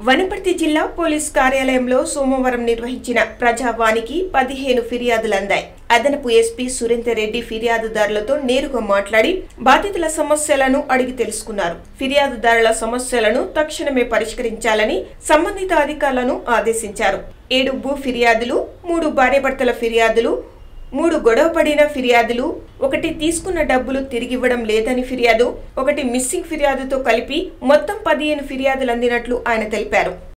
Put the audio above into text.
వనపర్తి జిల్లా పోలీస్ కార్యాలయంలో సోమవారం నిర్వహించిన ప్రజావానికి పదిహేను ఫిర్యాదులు అందాయి అదనపు ఎస్పీ సురేందర్ రెడ్డి ఫిర్యాదుదారులతో నేరుగా మాట్లాడి బాధితుల సమస్యలను అడిగి తెలుసుకున్నారు ఫిర్యాదుదారుల సమస్యలను తక్షణమే పరిష్కరించాలని సంబంధిత అధికారులను ఆదేశించారు ఏడు భూ ఫిర్యాదులు మూడు భార్యాభర్తల ఫిర్యాదులు మూడు గొడవపడిన ఫిర్యాదులు ఒకటి తీసుకున్న డబ్బులు తిరిగివ్వడం లేదని ఫిర్యాదు ఒకటి మిస్సింగ్ ఫిర్యాదుతో కలిపి మొత్తం పదిహేను ఫిర్యాదులు అందినట్లు ఆయన తెలిపారు